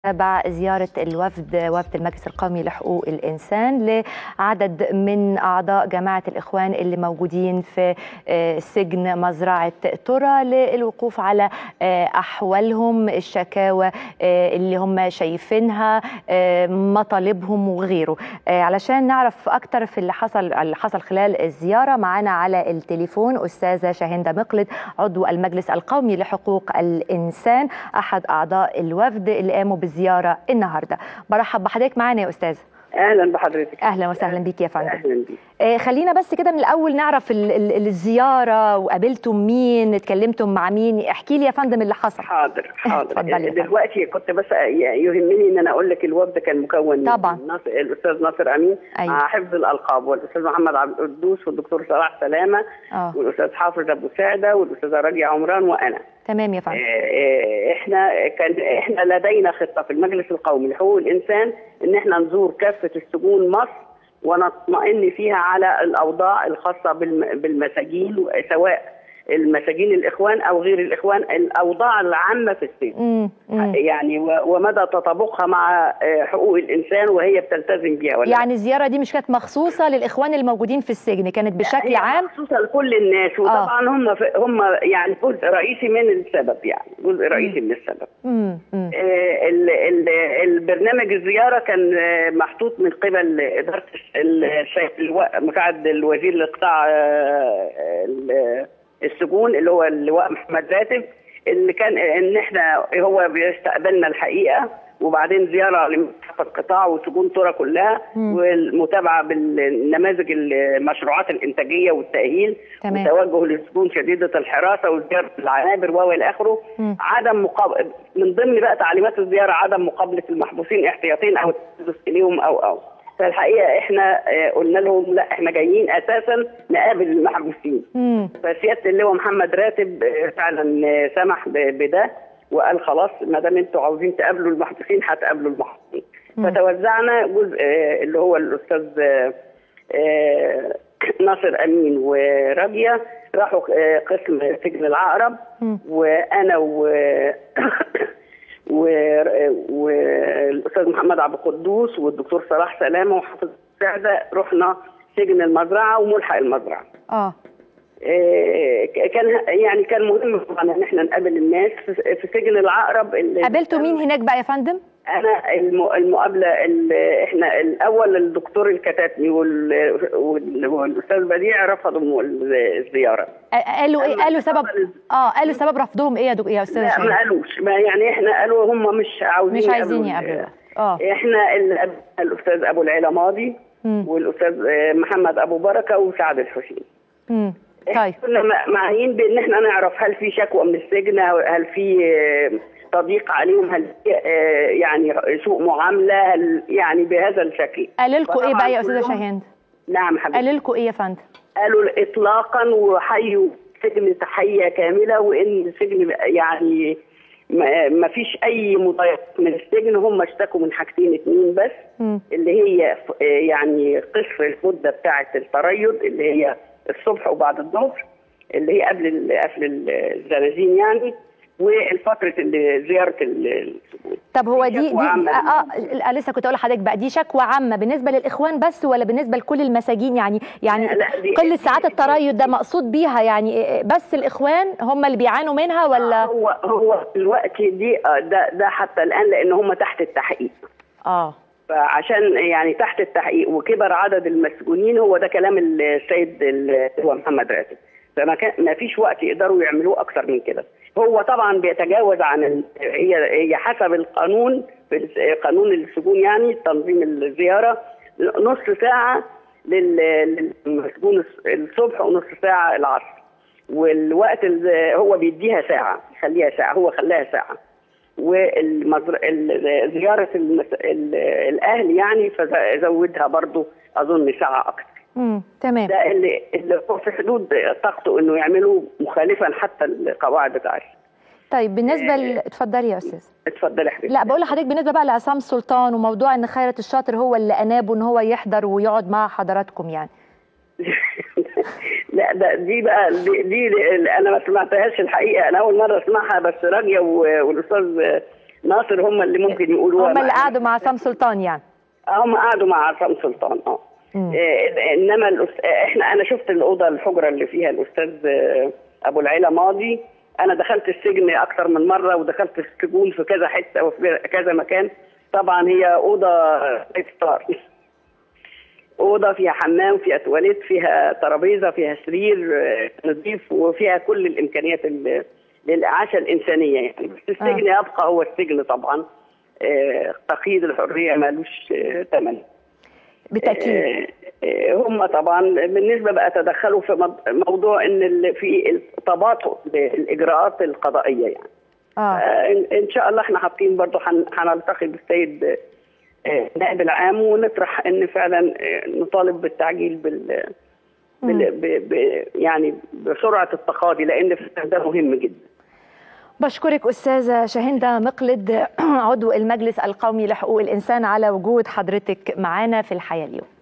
تابع زيارة الوفد وفد المجلس القومي لحقوق الإنسان لعدد من أعضاء جماعة الإخوان اللي موجودين في سجن مزرعة ترى للوقوف على أحوالهم الشكاوى اللي هم شايفينها مطالبهم وغيره علشان نعرف أكتر في اللي حصل اللي حصل خلال الزيارة معنا على التليفون أستاذة شاهندة مقلد عضو المجلس القومي لحقوق الإنسان أحد أعضاء الوفد اللي قاموا بالزيارة النهاردة برحب بحضرتك معانا يا أستاذة اهلا بحضرتك اهلا وسهلا بيك يا فندم اهلا بيك آه خلينا بس كده من الاول نعرف ال ال الزياره وقابلتم مين اتكلمتم مع مين احكي لي يا فندم اللي حصل حاضر حاضر اتفضلي يا فندم. دلوقتي كنت بس يهمني ان انا اقول لك الوفد كان مكون من طبعا. ناصر الاستاذ ناصر امين أيوة. مع حفظ الالقاب والاستاذ محمد عبد القدوس والدكتور صلاح سلامه اه والاستاذ حافظ ابو سعده والاستاذه راجية عمران وانا تمام يا فندم آه، احنا كان احنا لدينا خطه في المجلس القومي لحقوق الانسان ان احنا نزور كافه السجون مصر ونطمئن فيها على الاوضاع الخاصه بالم- بالمساجين سواء المساجين الاخوان او غير الاخوان الاوضاع العامه في السجن امم أمم. يعني و- ومدى تطابقها مع آه، حقوق الانسان وهي بتلتزم بيها ولا لا. يعني الزياره دي مش كانت مخصوصه للاخوان الموجودين في السجن كانت بشكل هي عام مخصوصه لكل الناس وطبعا هم في- هم يعني جزء رئيسي من السبب يعني جزء رئيسي من السبب امم أمم. آه، ال- ال- البرنامج الزياره كان آه، محطوط من قبل اداره الشيخ اللواء مساعد الوزير لقطاع آه، ال- السجون اللي هو اللواء محمد راتب اللي كان ان احنا هو بيستقبلنا الحقيقه وبعدين زياره لمتحف القطاع وسجون ترى كلها مم. والمتابعه بالنماذج المشروعات الانتاجيه والتاهيل تمام. وتوجه للسجون شديده الحراسه وزياره العنابر والى اخره مم. عدم مقابل من ضمن بقى تعليمات الزياره عدم مقابله المحبوسين احتياطيا او التحدث اليهم او او فالحقيقه احنا آه، قلنا لهم لا احنا جايين اساسا نقابل المحبوسين أمم. فسياده اللواء محمد راتب آه، فعلا آه، سمح ب- بده وقال خلاص ما دام انتوا عاوزين تقابلوا المحبوسين هتقابلوا المحبوسين مم. فتوزعنا جزء آه، اللي هو الاستاذ آه، آه، ناصر امين ورابيه راحوا آه، قسم سجن العقرب مم. وانا و و- والاستاذ محمد عبد القدوس والدكتور صلاح سلامه وحافظ سعده رحنا سجن المزرعه وملحق المزرعه. اه آه، كان يعني كان مهم طبعا ان احنا نقابل الناس في في سجن العقرب اللي قابلتوا مين هناك بقى يا فندم انا الم- المقابله ال- احنا الاول الدكتور الكتاتني وال- وال- والاستاذ بديع رفضوا الم- الزياره آه، قالوا ايه أما قالوا سبب حصل- اه قالوا سبب رفضهم ايه يا دك... يا استاذه لا ما شاهين قالوش ما يعني احنا قالوا هم مش عاوزين مش عايزين يقابلوا ال- يقابلوا اه احنا ال- الاستاذ ابو العلا ماضي مم. والاستاذ آه، محمد ابو بركه وسعد الحسين امم إحنا طيب كنا م- معنيين بان احنا نعرف هل في شكوى من السجن هل في آه، تضييق عليهم هل في آه، يعني سوء معامله هل يعني بهذا الشكل قالوا لكم ايه بقى يا فطبعاً استاذه كلهم- شاهين نعم حبيبي قالوا لكم ايه يا فندم قالوا اطلاقا وحيوا السجن تحيه كامله وان السجن يعني ما ما فيش اي مضايقات من السجن هم اشتكوا من حاجتين اتنين بس مم. اللي هي ف- يعني قصر المده بتاعه التريض اللي هي الصبح وبعد الظهر اللي هي قبل ال- قبل ال- الزنازين يعني والفتره اللي زياره ال- السجون طب هو دي دي دي شكوى عامة اه, آه لسه كنت اقول لحضرتك بقى دي شكوى عامه بالنسبه للاخوان بس ولا بالنسبه لكل المساجين يعني يعني لا، لا، دي- قله دي- ساعات التريض ده مقصود بيها يعني إيه- بس الاخوان هم اللي بيعانوا منها ولا هو هو دلوقتي دي آه، ده ده حتى الان لان هم تحت التحقيق اه فعشان يعني تحت التحقيق وكبر عدد المسجونين هو ده كلام السيد ال- هو محمد راتب فما كان ما فيش وقت يقدروا يعملوه اكثر من كده هو طبعا بيتجاوز عن ال... هي هي حسب القانون في الس- قانون السجون يعني تنظيم الزياره نص ساعه لل- للمسجون الص- الصبح ونص ساعه العصر والوقت ال- هو بيديها ساعه يخليها ساعه هو خلاها ساعه والمزر... ال- زيارة المس... ال... الأهل يعني فزودها برضو أظن ساعة أكتر امم تمام ده اللي, اللي هو في حدود طاقته إنه يعملوا مخالفا حتى القواعد بتاعته طيب بالنسبه ل... اتفضلي يا استاذ اتفضلي حبيبتي لا بقول لحضرتك بالنسبه بقى لعصام سلطان وموضوع ان خيرت الشاطر هو اللي انابه ان هو يحضر ويقعد مع حضراتكم يعني لا ده دي بقى دي, دي انا ما سمعتهاش الحقيقه انا اول مره اسمعها بس راجيه و- والاستاذ ناصر هم اللي ممكن يقولوها هم اللي معانا. قعدوا مع عصام سلطان يعني هم قعدوا مع عصام سلطان اه مم. آه، انما الأس... آه، احنا انا شفت الاوضه الحجره اللي فيها الاستاذ آه، ابو العيله ماضي انا دخلت السجن اكثر من مره ودخلت السجون في كذا حته وفي كذا مكان طبعا هي اوضه ستار اوضه فيها حمام فيها تواليت فيها ترابيزه فيها سرير آه، نظيف وفيها كل الامكانيات ال- للاعاشه الانسانيه يعني بس السجن يبقى هو السجن طبعا آه، تقييد الحريه مالوش آه، ثمن بالتاكيد آه، آه، هم طبعا بالنسبه بقى تدخلوا في مض- موضوع ان ال- في التباطؤ بالاجراءات القضائيه يعني اه آه، إن- ان شاء الله احنا حاطين برضه هن- هنلتقي بالسيد آه، النائب العام ونطرح ان فعلا آه، نطالب بالتعجيل بال بال- ب- ب- يعني بسرعه التقاضي لان فعلاً ده مهم جدا بشكرك أستاذة شاهندة مقلد عضو المجلس القومي لحقوق الإنسان على وجود حضرتك معنا في الحياة اليوم